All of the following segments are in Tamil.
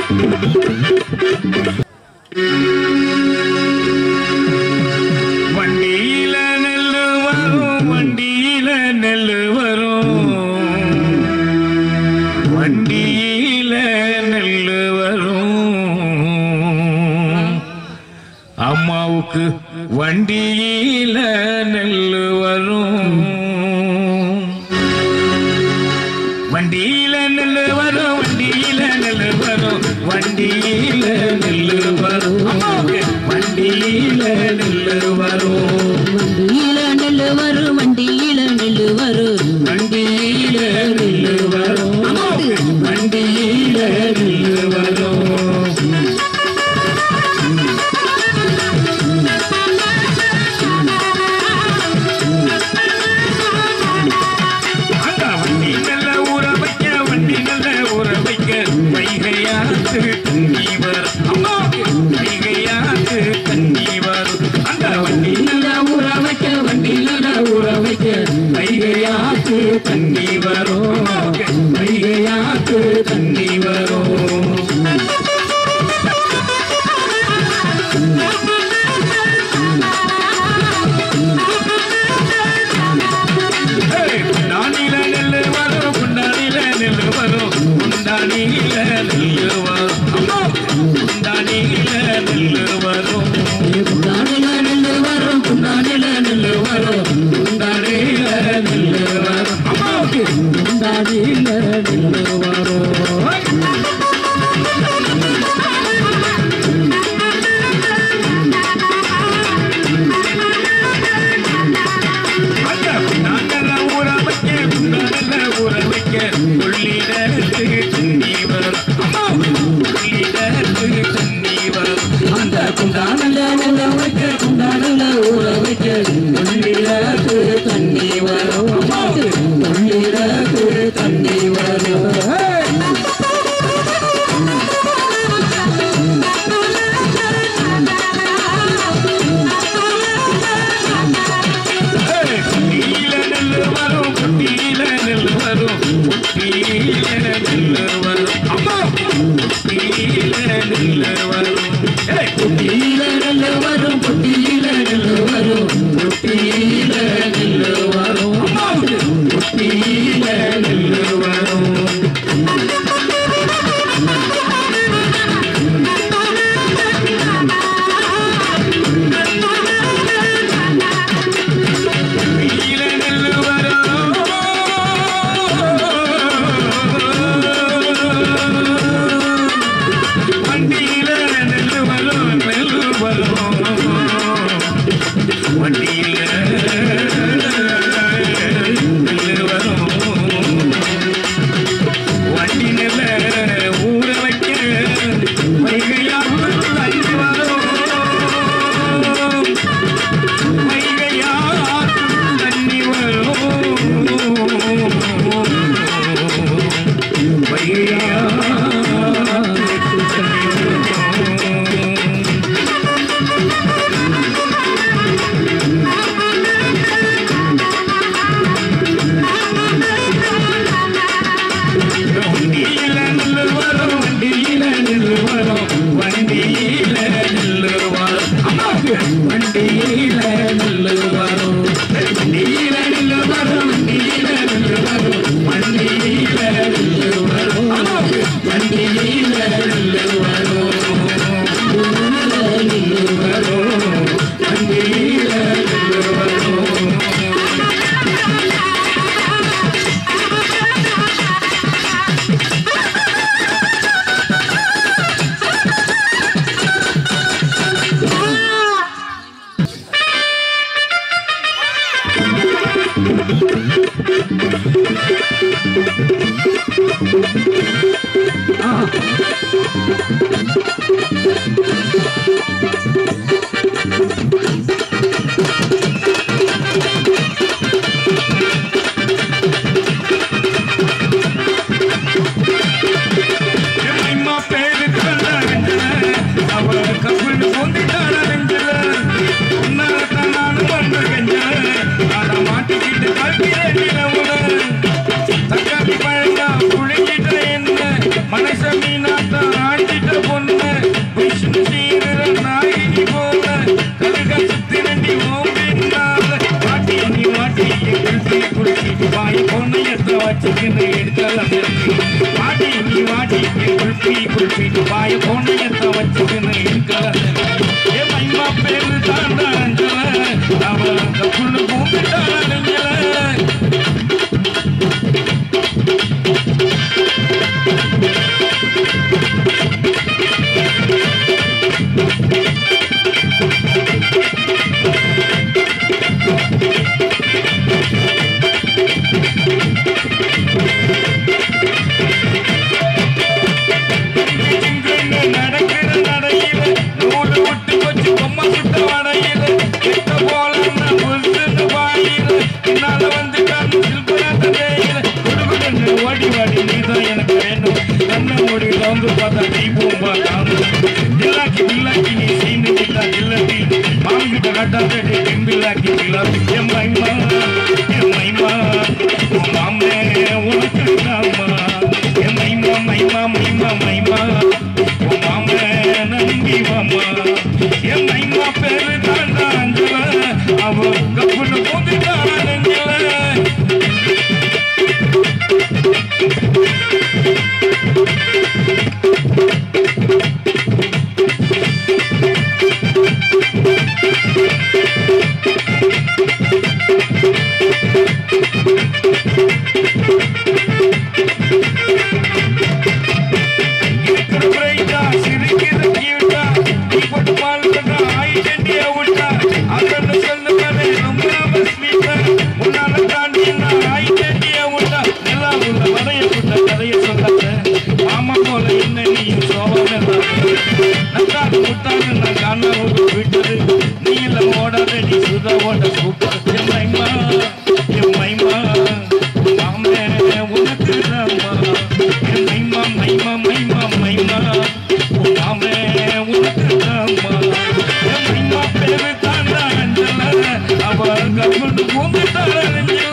வண்டியில நெல்லு வரும் வண்டியில நெல்லு வரும் வண்டியில நெல்லு வரும் அம்மாவுக்கு வண்டியில நெல்லு வரும் வண்டியில நெல்லு வரும் வண்டியில நெல்லு வரும் வண்டியில நெல்லு வரும் அம்மாவுக்கு வண்டியில நெல்லு வரும் வண்டியில நெல்லு வரும் வண்டியில நெல்லு வரும் வண்டியில நெல்லு வரும் அம்மாவுக்கு வண்டியில நெல்லு வரும் அங்க வண்டி நல்ல ஊற வைக்க வண்டி நல்ல ஊற வைக்க வைகையாத்து தண்ணி வரும் அம்மாவுக்கு வைகையாத்து தண்ணி வரும் அந்த வண்டி நல்ல ஊற வைக்க வண்டி நல்ல ஊற வைக்க வைகையாத்து தண்ணி வரும் வைகையாத்து தண்ணி வரும் குண்டானில நெல்லு வரும் குண்டானில நெல்லு வரும் குண்டானில நெல்லு வரும் அம்மா குண்டானில நெல்லு வரும் குண்டானில நெல்லு வரும் குண்டானில நெல்லு வரும் குண்டானில நெல்லு வரும் அம்மாவுக்கு குண்டானில நெல்லு வரும் அங்க குண்டானில ஊற வைக்க குண்டானில ஊற வைக்க கொள்ளிடத்துக்கு தண்ணி வரும் அம்மாவுக்கு கொள்ளிடத்துக்கு தண்ணி வரும் அந்த குண்டானில நெல்லு வைக்க குண்டானில ஊற வைக்க கொள்ளிடத்து தண்ணி வரும் கொள்ளிடத்து தண்ணி வரும் குட்டியில நெல்லு வரும் குட்டியில நெல்லு வரும் குட்டியில நெல்லு வரும் அம்மா குட்டியில நெல்லு வரும் ஏய், குட்டியில நெல்லு வரும் குட்டியில நெல்லு வரும் குட்டியில நெல்லு வரும் அம்மா குட்டியில நெல்லு வரும் குட்டியில நெல்லு வரும் வண்டியில நெல்லு வரும் நெல்லு வரும் வண்டியில நெல்லு வரும் வண்டி நெல்ல ஊற வைக்க வைகையாக தண்ணி வரும் வைகையாக தண்ணி வரும் வைகையாக தண்ணி வரும் வண்டியில நெல்லு வரும் வண்டியில நெல்லு வரும் வண்டியில நெல்லு வரும் அம்மாவுக்கு வண்டியில நெல்லு வரும் வண்டியில நெல்லு வரும் வண்டியில நெல்லு வரும் வண்டியில நெல்லு வரும் அம்மாவுக்கு வண்டியில நெல்லு வரும் நெல்லு வரும் வண்டியில நெல்லு வரும் எம்மா பேரு கண்டாங்க அவ கப்பல் கொண்டுட்டான நெஞ்சில உன்னாலத்தான் நானும் வந்து கெஞ்ச அட மாட்டிக்கிட்டு கல்வியே நிலவுல தக்காளி பழங்கா புழிஞ்சிட்ட என்ன மனச மீனாத்தான் ஆண்டிட்டு எடுக்கலாம் வாடி நீ வாடி என் குல்பி குல்பி வாய போனையத்தை வச்சுக்கின்னு எடுக்கலாம் ஏ மைமா பேரு தாண்டா அஞ்சல அவன் அந்த புண்ணு பூமிட்டான நெஞ்சல இங்குன்னு நடக்கிற நடையில நூலு விட்டு வச்சு பொம்மை சுட்ட வடையில கெட்ட போல நான் புதுசுன்னு வாயில என்னால வந்து கண்ணு சில்பராத்த தேயில குடுகுடுன்னு ஓடி வாடி நீதான் எனக்கு வேண்டும் கண்ணு மூடி வந்து பார்த்தா நீ பூம்பா காணும் ஜில்லாக்கி பில்லாக்கி நீ சீனு கிட்டா ஜில்லத்தி மாமிகிட்ட கட்டாத டிம்பில்லாக்கி ஜில்லாப்பி என் மைமா என் மைமா உன் மாமே உனக்கு நாமா என் மைமா மைமா மைமா மைமா உன் மாமே நம்பி வாமா என் மைமா பேரு தாண்டா அஞ்சல அவ கப்புன்னு போந்துட்டான் நெஞ்சல இருக்கிற பிரைட்டா சிரிக்கிற கியூட்டா நீ போட்டு பால் கட்டா ஆயிட்டே விட்டா அதன்னு சொல்லு கதை ரொம்ப ஸ்வீட்டா முன்னால தாண்டி நான் ஆயிட்டே விட்டா நிலா உள்ள வரைய விட்ட கதைய சொல்லாத மாமா போல என்ன நீ சோகம் நட்டாது முட்டாது நான் காணாம விட்டது நீ இல்ல ஓடாத நீ சுதா ஓட சூப்பர் என் மைமா என் மைமா மாமே உனக்கு ராமா என் மைமா மைமா மைமா மைமா உன் மாமே உனக்கு ராமா என் மைமா பேரு தாண்டா அஞ்சல அவ கம்மட்டு பூந்துட்டாள நெஞ்சல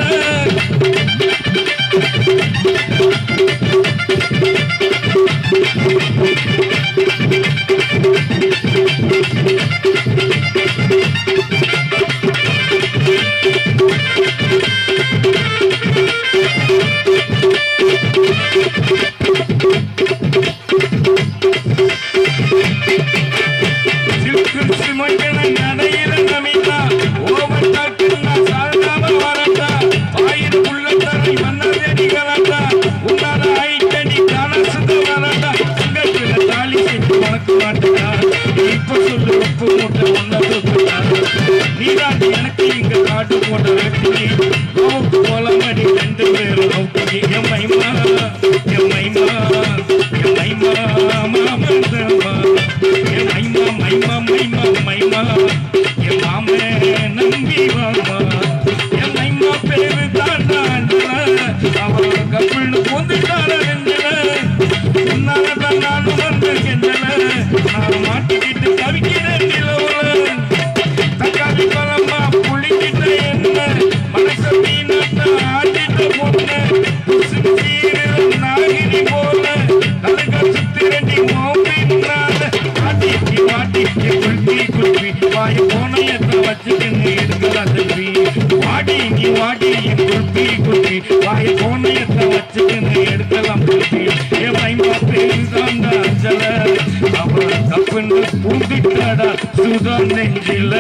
சில்கு சிமண்டன நடையில நமிதா ஓவன் டாக்குன்னா சால்தாம வரட்டா ஆயிரம் உள்ளத்தரை மன்னதேடி கலட்டா உன்னால ஐட்டடி காணசுத்த வரட்டா சிங்கத்துல தாலி செஞ்சு உனக்கு மாட்டா இப்ப சொல்லு உப்பு மூட்டை ஒன்ன தூக்குட்டா நீதான் எனக்கு இங்க காட்டு போட்ட வெட்டி நோக்கு போலமடி ரெண்டு பேரும் நோக்கி என் மைமா என் மைமா என் மைமா மாமந்தமா என் மைமா மைமா மைமா மைமா என் மாமே நம்பி வாமா என் மைமா பேரு தாண்டா அவ கப்பிள்னு போந்துட்டார நெஞ்சல உன்னால தான் நானும் வந்து கெஞ்சல நான் மாட்டிக்கிட்டு தவிக்கிறேன் நிலவுல தக்காளி பழமா புளிக்கிட்ட என்ன மனச மீனத்த ஆட்டிட்ட பொண்ணு புசுக்கு சீரல் நாகினி போல கலக சுத்திரண்டி மோப்பின்னால ஆட்டிக்கு வாட்டிக்கு குல்பி குல்பி வாய போனையத்தை வச்சுக்கின்னு எடுக்கலாம் செல்வி வாடி நீ வாடி என் குல்பி குல்பி வாய போனையத்தை வச்சுக்கின்னு எடுக்கலாம் குல்பி என் மைமா பேருதாண்ட அஞ்சல அவ தப்புன்னு பூந்துட்டாடா சுதா நெஞ்சில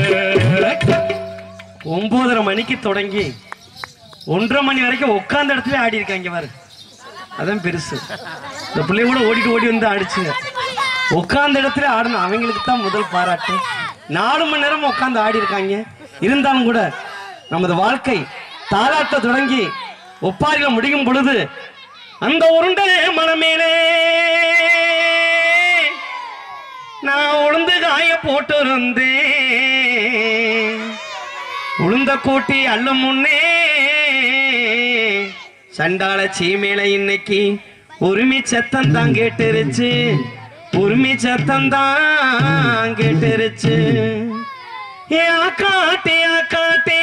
ஒன்பதரை மணிக்கு தொடங்கி ஒன்றரை மணி வரைக்கும் உட்கார்ந்த இடத்துல ஆடி இருக்காங்க பாரு அதான் பெருசு இந்த பிள்ளைய கூட ஓடிட்டு ஓடி வந்து ஆடிச்சுங்க உட்கார்ந்த இடத்துல ஆடணும் அவங்களுக்கு தான் முதல் பாராட்டு நாலு மணி நேரம் உட்கார்ந்து ஆடி இருக்காங்க இருந்தாலும் கூட நமது வாழ்க்கை தாலாட்ட தொடங்கி ஒப்பாரில முடியும் பொழுது அந்த உருண்டை மனமேலே நான் உளுந்து காய போட்டு இருந்தேன் உளுந்த கூட்டி அள்ள முன்னே சண்டாள சீமையில இன்னைக்கு உரிமை சத்தம் தான் கேட்டுருச்சு உரிமை சத்தம் தான் கேட்டுருச்சு ஏ ஆக்காட்டே ஆக்காட்டே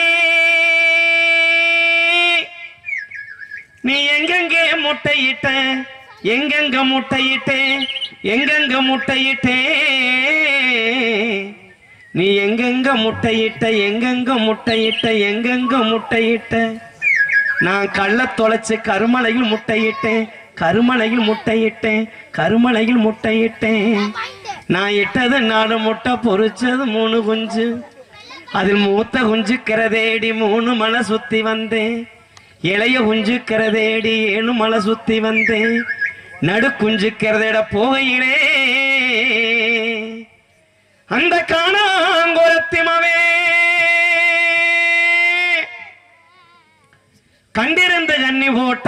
நீ எங்கெங்க முட்டையிட்ட எங்கெங்க முட்டையிட்டே எங்கெங்க முட்டையிட்டே நீ எங்கெங்க முட்டையிட்ட எங்கெங்க முட்டையிட்ட எங்கெங்க முட்டையிட்ட நான் கள்ள தொலைச்சு கருமலையில் முட்டையிட்டேன் கருமலையில் முட்டையிட்டேன் கருமலையில் முட்டையிட்டேன் நான் இட்டது நாலு முட்டை பொரிச்சது மூணு குஞ்சு அதில் மூத்த குஞ்சு கிரதேடி மூணு மலை சுத்தி வந்தேன் இளைய குஞ்சு கிரதேடி ஏழு மலை சுத்தி வந்தேன் நடு குஞ்சு கிரதேட போகையிலே அந்த காணாங்குரத்திமவே கண்டிருந்து கண்ணி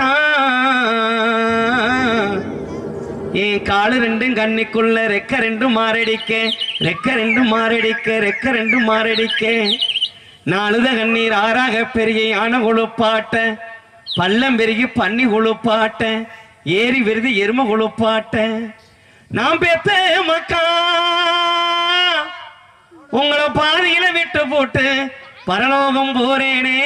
போட்டான் என் காலு ரெண்டும் கண்ணிக்குள்ள ரெக்க ரெண்டும் மாரடிக்க ரெக்க ரெண்டும் மாரடிக்க ரெக்க ரெண்டும் மாரடிக்க நாலுத கண்ணீர் ஆறாக பெரிய யானை கொழுப்பாட்ட பள்ளம் பெருகி பன்னி கொழுப்பாட்ட ஏரி விருதி எரும கொழுப்பாட்ட நான் பெத்த மக்கா உங்களை பாதியில விட்டு போட்டு பரலோகம் போறேனே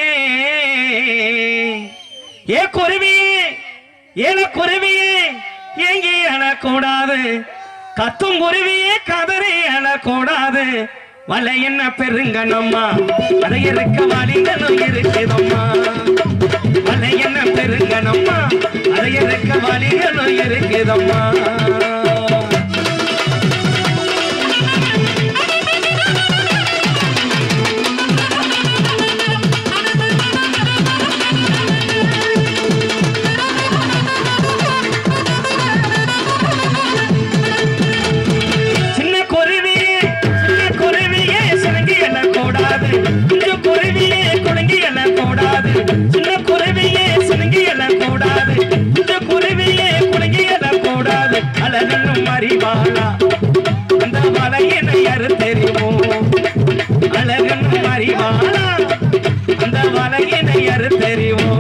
ஏ குருவியே ஏல குருவியே ஏங்கி அழக்கூடாது கத்தும் குருவியே கதறி அழக்கூடாது வலை என்ன பெருங்கனம்மா அதை இருக்க வலிங்கனும் இருக்குதம்மா வலை என்ன பெருங்கனம்மா அதை இருக்க வலிங்கனும் இருக்குதம்மா சின்ன குருவியே சின்ன குருவியே சிறங்கி என கூடாது குஞ்சு குருவியே குலுங்கி என கூடாது சின்ன குருவியே சிறங்கி என கூடாது குஞ்சு குருவியே குலுங்கி என கூடாது அழகனும் அறிவாளா அந்த வலையினை அறு தெரியுமோ அழகனும் அறிவாளா அந்த வலையினை அறு தெரியுமோ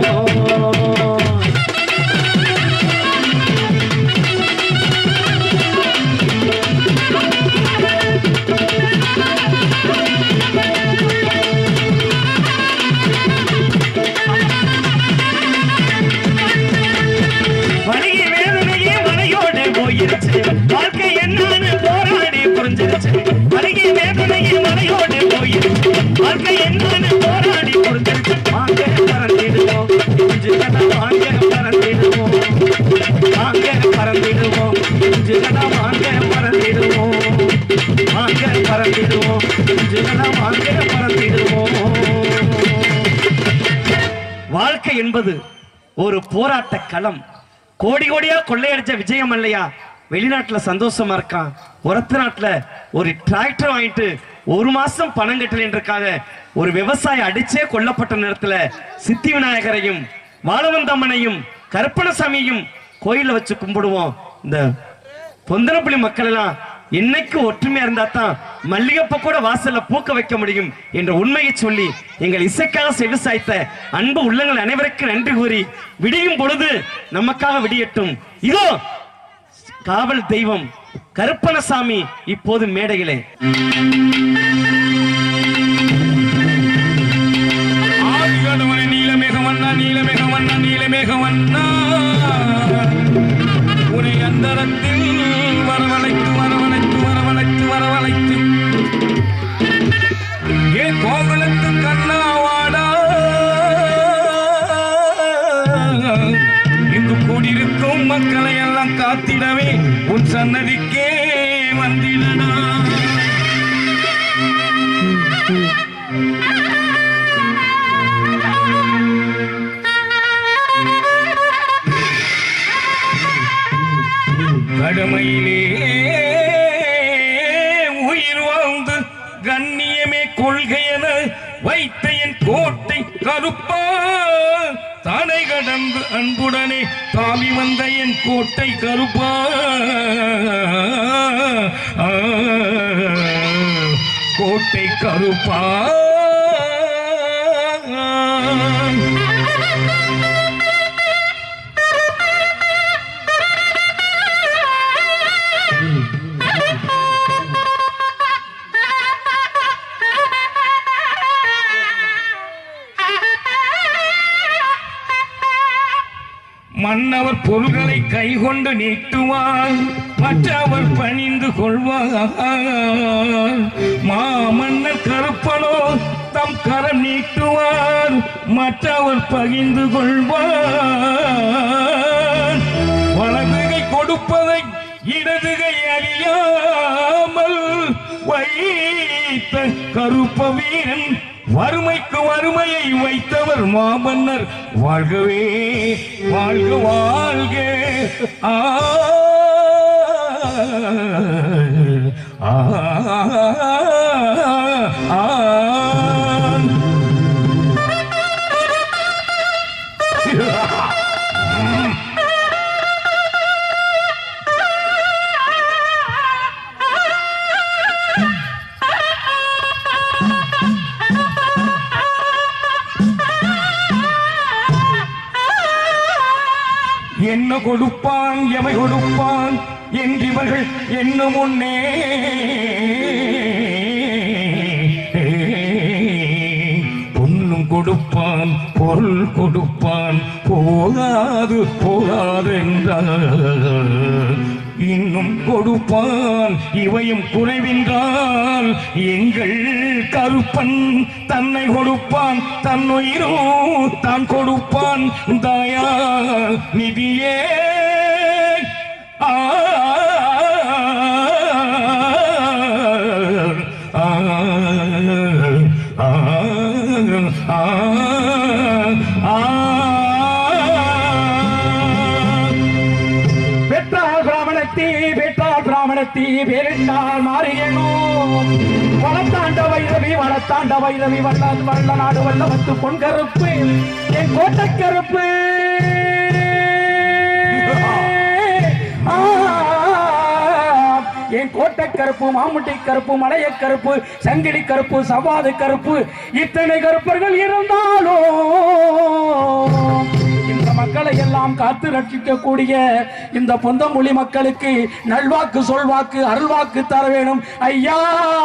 வலிய வேதனையே மலையோடு போயிருச்சு வாழ்க்கை என்னன்னு போராடி புரிஞ்சிருச்சு வலிய வேதனையே மலையோடு போயிருச்சு வாழ்க்கை என்னன்னு போராடி புரிஞ்சிருச்சு வாங்க பறந்திடுவோம் கொஞ்ச கதை வாங்க பறந்திடுவோம் வாங்க பறந்திடுவோம் கொஞ்ச கதை வாங்க பறந்திடுவோம் வாங்க பறந்திடுவோம் கொஞ்ச கதை வாங்க பறந்திடுவோம் வாழ்க்கை என்பது ஒரு போராட்ட களம் கோடி கோடியா கொள்ளையடிச்ச விஜயம் இல்லையா வெளிநாட்டுல சந்தோஷமா இருக்கான் உரத்து நாட்டுல ஒரு டிராக்டர் வாங்கிட்டு ஒரு மாசம் பணம் கட்டலைன்றக்காக ஒரு விவசாயி அடிச்சே கொல்லப்பட்ட நேரத்துல சித்தி விநாயகரையும் வாழவந்தம்மனையும் கருப்பணசாமியையும் கோயில்ல வச்சு கும்பிடுவோம் இந்த பொந்தனப்புள்ளி மக்கள் எல்லாம் என்னைக்கு ஒற்றுமையா இருந்தா தான் மல்லிகைப்பூ கூட வாசல்ல பூக்க வைக்க முடியும் என்ற உண்மையை சொல்லி எங்கள் இசைக்காக விவசாயித்த அன்பு உள்ளங்கள் அனைவருக்கும் நன்றி கூறி விடியும் பொழுது நமக்காக விடியட்டும் இதோ காவல் தெய்வம் கருப்பணசாமி இப்போது மேடையிலே ஆதிகடவனை நீலமேகவண்ணா நீலமேகவண்ணா நீலமேகவண்ணா உனை அந்தரத்தில் வரவழைத்து வரவழைத்து வரவழைத்து வரவழைத்து ஏ கோகுலத்து கண்ணாவாடா இங்கு கூடியிருக்கும் மக்களை எல்லாம் காத்திடவே உன் சன்னதிக்கே வந்திடடா கடமையிலே உயிர் வாழ்ந்து கண்ணியமே கொள்கையென வைத்த என் கோட்டை கருப்பா தடை கடந்து அன்புடனே தாவி வந்த என் கோட்டை கருப்பா ஆ, கோட்டை கருப்பா மன்னவர் பொருள்களை கைகொண்டு நீட்டுவார் மற்றவர் பணிந்து கொள்வார் மாமன்னர் கருப்பனோ தம் கரம் நீட்டுவார் மற்றவர் பகிர்ந்து கொள்வார் வலதுகை கொடுப்பதை இடதுகை அறியாமல் வைத்த கருப்ப வீரன் வறுமைக்கு வறுமையை வைத்தவர் மாமன்னர் வாழ்கவே வாழ்க வாழ்க ஆ ஆ, ஆ, ஆ. என்ன கொடுப்பான் எவை கொடுப்பான் என்றிவர்கள் என்ன முன்னே பொன்னும் கொடுப்பான் பொருள் கொடுப்பான் போகாது போகாது என்றார் இன்னும் கொடுப்பான் இவையும் குறைவின்றால் எங்கள் கருப்பன் தன்னை கொடுப்பான் தன்னுயிரும் தான் கொடுப்பான் தயா நிதியே ஆ ஆ, ஆ, ஆ, ஆ. பெற்றால் பிராமணத்தி பெற்றால் பிராமணத்தி வேறிட்டால் மாறியனோ வளத்தாண்ட வைரவி வளத்தாண்ட வைரவி வல்ல வல்ல நாடு வல்லவத்து பொன்கருப்பு என் கோட்டைக்கருப்பு ஆ, என் கோட்டை கருப்பு மாமுட்டி கருப்பு மலைய கருப்பு சங்கிலி கருப்பு சவாது கருப்பு இத்தனை கருப்பர்கள் இருந்தாலும் இந்த மக்களை எல்லாம் காத்து ரட்சிக்கக்கூடிய இந்த பொந்தமொழி மக்களுக்கு நல்வாக்கு சொல்வாக்கு அருள்வாக்கு தர வேணும் ஐயா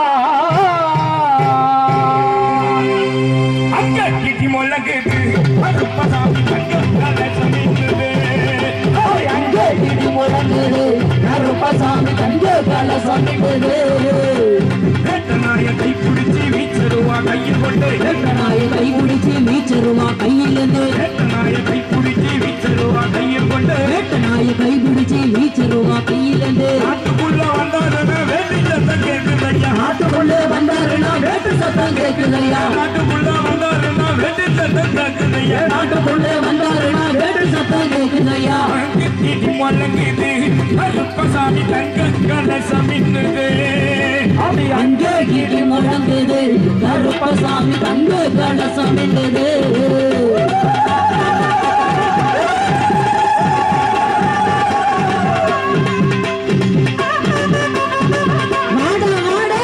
அங்க கிட்டி முழங்குது கருப்பசாமி தங்கம் கலசமின்னுது. ஓய், அங்கே இடி முழங்குது கருப்பசாமி கண்டு கலசம் வேட்டநாய கை பிடிச்சி வீச்சருவா கையில் கொண்டு நாய கை பிடிச்சு மீச்சருவா கையிலிருந்து வேட்டநாய கை பிடிச்சி வீச்சருவா கையில் கொண்டு வேட்ட நாய கை பிடிச்சு மீச்சருவா கையிலிருந்து நாட்டுக்குள்ள வந்தாருன்னு வேட்டி சத்தம் கேட்குதையா நாட்டுக்குள்ளே வந்தாருன்னா வேட்டு சத்தம் கேட்குதையா நாட்டுக்குள்ள வந்தாருன்னா வேட்டி சத்தம் கேட்குதையா நாட்டுக்குள்ளே வந்தாருன்னா வேட்டு சத்தம் கேட்குதையா கிட்டி முழங்குது கருப்பசாமி தங்கம் கலசமின்னுது அப்படி அங்கே கிடி முழங்குது கருப்பசாமி தங்க கலசம் என்னது மாடா மாடா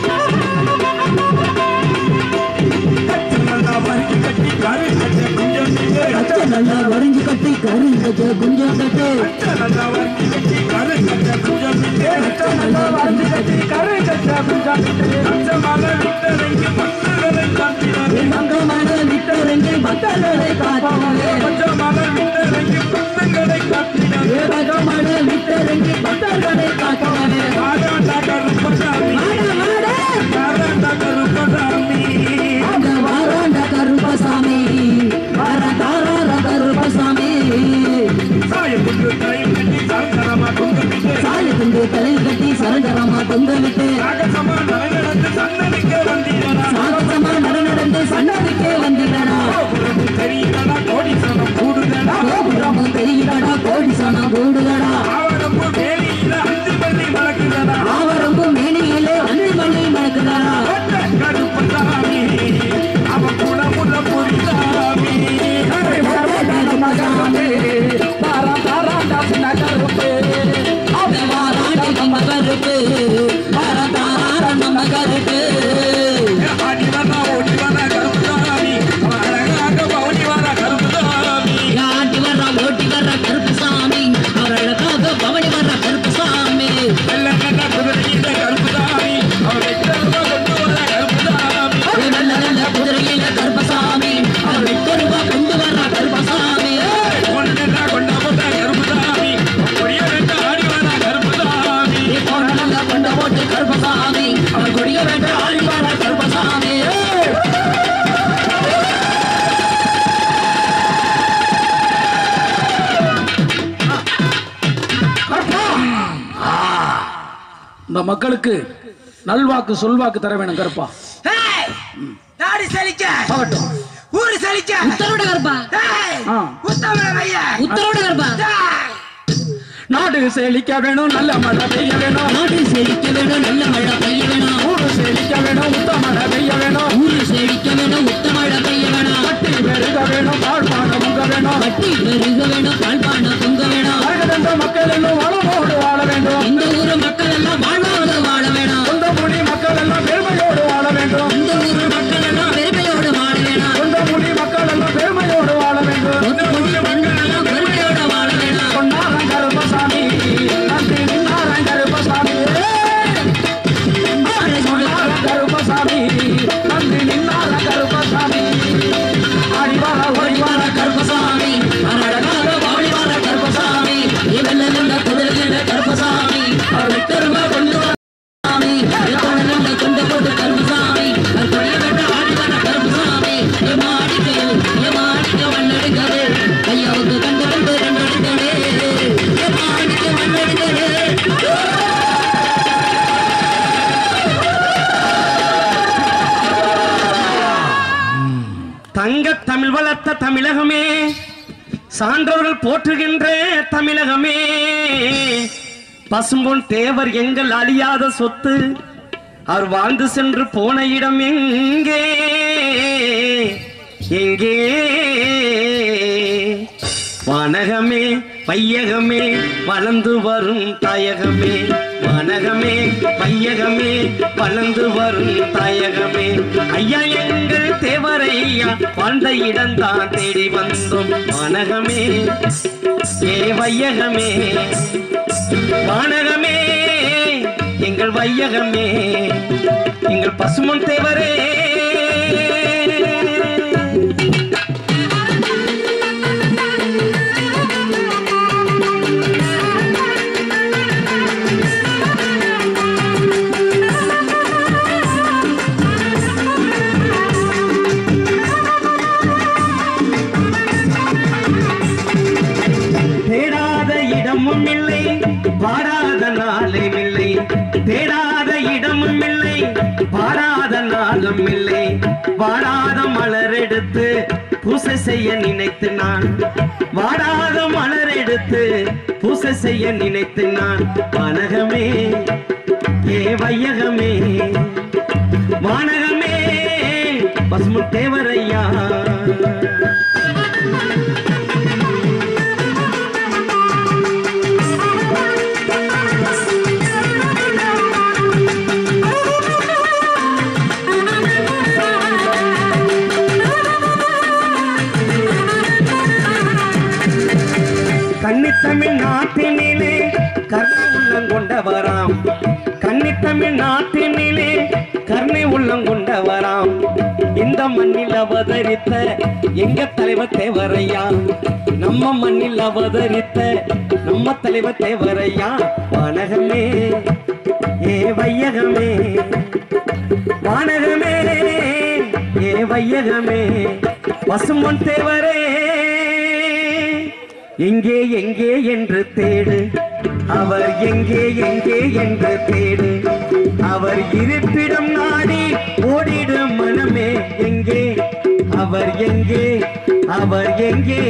நல்லா வரிஞ்சு கட்டி கரு கட்ட கொஞ்சம் நின்று. கச்ச நல்லா வரிஞ்சு கட்டி கரு கச்ச குஞ்சம் கட்டு நல்லா வரிஞ்சு கட்டி கரு கட்ட கொஞ்சம் நின்று. நல்லா வரைஞ்சு கட்டி கரு கட்ட கொஞ்சம் அச்சமலை விட்டதைக்கு மக்களை காட்டினார் மங்கமான விட்டரங்கை மக்களரை காப்பாவே அச்சமலை விட்டதைக்கு பக்தங்களை காட்டினார் ஏகமான விட்டரங்கை பக்தர்களை காப்பாவே ஆராண்டா கருப்பசாமி மாடா மாடா ஆராண்டா கருப்பசாமி அந்த வாராண்ட கருப்பசாமி வர தாரார கருப்பசாமி சாயத்துக்கு கையில் கட்டி சரசரமா கும்பிட்டு சாயத்துண்டு தலை கட்டி சரண்டரமா தொங்க விட்டு நாகசமா நடந்து சன்னதிக்க வந்தீரா சாகசமா நட நடந்து சன்னதிக்கே வந்திடடா தெரியுதா கோடீஸ்வரம் கூடுதலா கோபுரமும் தெரியுதடா கோடி சனம் கூடுதடா ஆவரம்பு வேலியில அஞ்சு பள்ளி வளர்க்குதடா ஆவரம்பும் மேனியிலே அஞ்சு மணி மணக்குதடா கருப்பசாமி அவன் குணமுள்ள புரிசாமி கருப்பசாமி தாரா தாராண்டா சின்ன கருப்பு அவன் வாராண்டி நம்ம கருப்பு வரதார நம்ம கருப்பு அடிவனா ஓடிவன கருப்பசாமி அழகாக பவனி வர கருப்பசாமி யாட்டி வர்ற ஓட்டி வர்ற கருப்புசாமி அவர்களுக்காக பவனி வர்ற கருப்புசாமி வெள்ள நல்ல குதிரையில கருப்பசாமி அவரை கொண்டு வர கருப்பசாமி ஒரு நல்ல நல்ல குதிரையில கருப்பசாமி அவரை தெருவா கொண்டு வர்ற கருப்பசாமி ஒன்னு கொண்ட இந்த மக்களுக்கு நல்வாக்கு சொல்வாக்கு தர வேணும் கருப்பா ஏய், நாடு செழிக்க ஆகட்டும் ஊரு செழிக்க உத்தரவோட கருப்பா ஏய், ஆ. உத்தமன மைய உத்தரவோட கருப்பா ஏய், நாடு செழிக்க வேணும் நல்ல மழை பெய்ய வேணும் நாடு செழிக்க வேணும் நல்ல மழை பெய்ய வேணும் ஊரு செழிக்க வேணும் உத்த மழை பெய்ய வேணும் ஊரு செழிக்க வேணும் உத்த மழை பெய்ய வேணும் கட்டி பெருக வேணும் பாழ்பான உங்க வேணும் கட்டி பெருக வேணும் பால்பான பொங்க வேணும் வருகின்ற மக்கள் எல்லாம் வளமோடு வாழ வேண்டும் இந்த ஊரு மக்கள் எல்லாம் வாழ்வாங்க வாழ வேணும் சொந்த மொழி மக்கள் எல்லாம் பெருமையோடு வாழ வேண்டும் இந்த ஊரு மக்கள் எல்லாம் பெருமையோடு வாழ வேணும் சொந்த மொழி மக்கள் எல்லாம் பெருமையோடு வாழ வேண்டும் இந்த ஊரு மக்கள் எல்லாம் பெருமையோடு வாழ வேணும் பொன்னாரம் கருப்பசாமி நன்றி நின்னாரம் கருப்பசாமி பொன்னாரம் கருப்பசாமி நன்றி நின்னாரம் கருப்பசாமி அடிவார ஒடிவார கருப்பசாமி அழகாக வாழி வர கருப்பசாமி இவல்ல நின்ற குதிரையில கருப்பசாமி அவள் கருவ கொண்டு வர சாமி இத்தனை நின்ற கொண்டு போட்டு கருப்பசாமி கற்பனை வெட்ட ஆடி வர கருப்பசாமி எமாடிக்கு எமாடிக்க வண்ணெடுக்கவே ஐயாவுக்கு கண்டு கண்டு ரெண்டெடுக்கவே எமாடிக்க வண்ணெடுக்கவே தங்க தமிழ் வளர்த்த தமிழகமே சான்றவர்கள் போற்றுகின்ற தமிழகமே பசும்பொன் தேவர் எங்கள் அழியாத சொத்து அவர் வாழ்ந்து சென்று போன இடம் எங்கே எங்கே வானகமே வையகமே வளர்ந்து வரும் தாயகமே வானகமே வையகமே வளர்ந்து வரும் தாயகமே ஐயா எங்கள் தேவரையா வாழ்ந்த இடம்தான் தேடி வந்தோம் வானகமே ஏ வையகமே வானகமே எங்கள் வையகமே எங்கள் பசுமன் தேவரே தேடாத இடமும் இல்லை பாடாத நாளும் இல்லை தேடாத இடமும் இல்லை பாடாத நாளும் இல்லை வாடாத மலர் எடுத்து பூசை செய்ய நினைத்து நான் வாடாத மலர் எடுத்து பூசை செய்ய நினைத்து நான் வானகமே ஏ வையகமே வானகமே பசுமு தேவரையா கன்னித்தமிழ் நாட்டினிலே கருணை உள்ளம் கொண்டவராம் கன்னித்தமிழ் நாட்டினிலே கருணை உள்ளம் கொண்டவராம் இந்த மண்ணில் அவதரித்த எங்க தலைவர் தேவரையா நம்ம மண்ணில் அவதரித்த நம்ம தலைவர் தேவரையா வானகமே ஏ வையகமே வானகமே ஏ வையகமே பசுமொன் தேவரே எங்கே எங்கே என்று தேடு அவர் எங்கே எங்கே என்று தேடு அவர் இருப்பிடம் நாடி ஓடிடும் மனமே எங்கே அவர் எங்கே அவர் எங்கே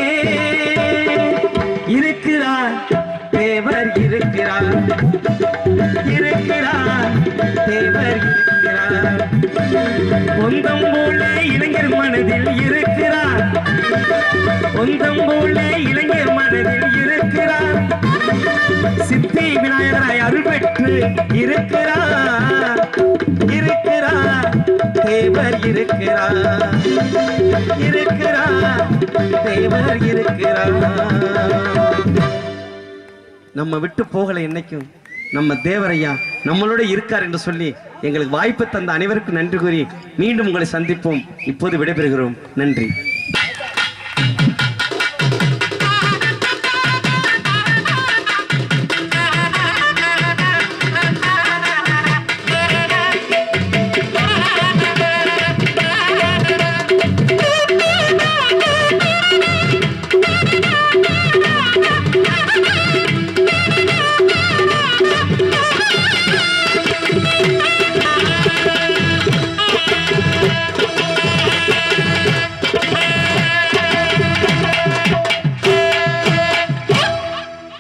இருக்கிறார் தேவர் இருக்கிறார் இருக்கிறார் தேவர் இருக்கிறார் சொந்தம் போல இளைஞர் மனதில் இருக்கிறார் சொந்தம் போல இளைஞர் மனதில் இருக்கிறார் சித்தி விநாயகராய் அருள் பெற்று இருக்கிறார் இருக்கிறார் தேவர் இருக்கிறார் இருக்கிறார் தேவர் இருக்கிறார் நம்ம விட்டு போகல என்னைக்கும் நம்ம தேவரையா நம்மளோட இருக்கார் என்று சொல்லி எங்களுக்கு வாய்ப்பு தந்த அனைவருக்கும் நன்றி கூறி மீண்டும் உங்களை சந்திப்போம் இப்போது விடைபெறுகிறோம் நன்றி Thank you.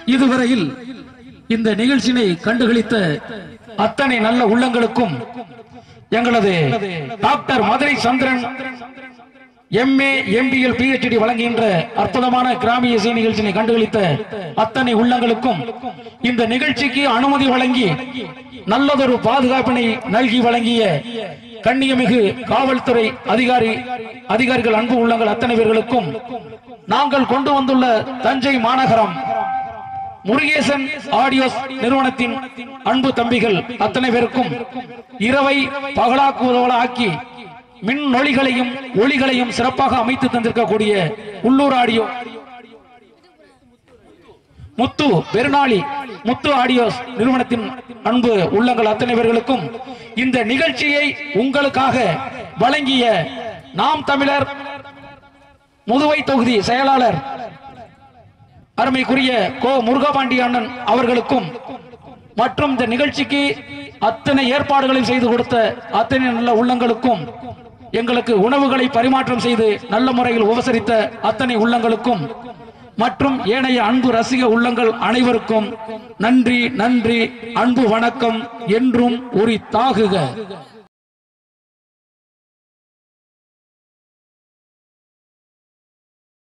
இதுவரையில் இந்த நிகழ்ச்சியினை கண்டுகளித்த அத்தனை நல்ல உள்ளங்களுக்கும் எங்களது doctor Madurai Chandran MA MPhil PhD வழங்குகின்ற அற்புதமான கிராமிய இசை நிகழ்ச்சியை கண்டுகளித்த அத்தனை உள்ளங்களுக்கும் இந்த நிகழ்ச்சிக்கு அனுமதி வழங்கி நல்லதொரு பாதுகாப்பினை நல்கி வழங்கிய கண்ணியமிகு காவல்துறை அதிகாரி அதிகாரிகள் அன்பு உள்ளங்கள் அத்தனை பேர்களுக்கும் நாங்கள் கொண்டு வந்துள்ள தஞ்சை மாநகரம் முருகேசன் ஆடியோஸ் நிறுவனத்தின் அன்பு தம்பிகள் அத்தனை பேருக்கும் இரவை பகலாக்குவதோடு ஆக்கி மின் ஒளிகளையும் ஒளிகளையும் சிறப்பாக அமைத்து தந்திருக்கக்கூடிய உள்ளூர் ஆடியோ முத்து பெருநாளி முத்து ஆடியோஸ் நிறுவனத்தின் அன்பு உள்ளங்கள் அத்தனை பேர்களுக்கும் இந்த நிகழ்ச்சியை உங்களுக்காக வழங்கிய நாம் தமிழர் முதுவை தொகுதி செயலாளர் அருமைக்குரிய கோ முருகபாண்டி அண்ணன் அவர்களுக்கும் மற்றும் இந்த நிகழ்ச்சிக்கு அத்தனை ஏற்பாடுகளையும் செய்து கொடுத்த அத்தனை நல்ல உள்ளங்களுக்கும் எங்களுக்கு உணவுகளை பரிமாற்றம் செய்து நல்ல முறையில் உபசரித்த அத்தனை உள்ளங்களுக்கும் மற்றும் ஏனைய அன்பு ரசிக உள்ளங்கள் அனைவருக்கும் நன்றி நன்றி அன்பு வணக்கம் என்றும் உரித்தாகுக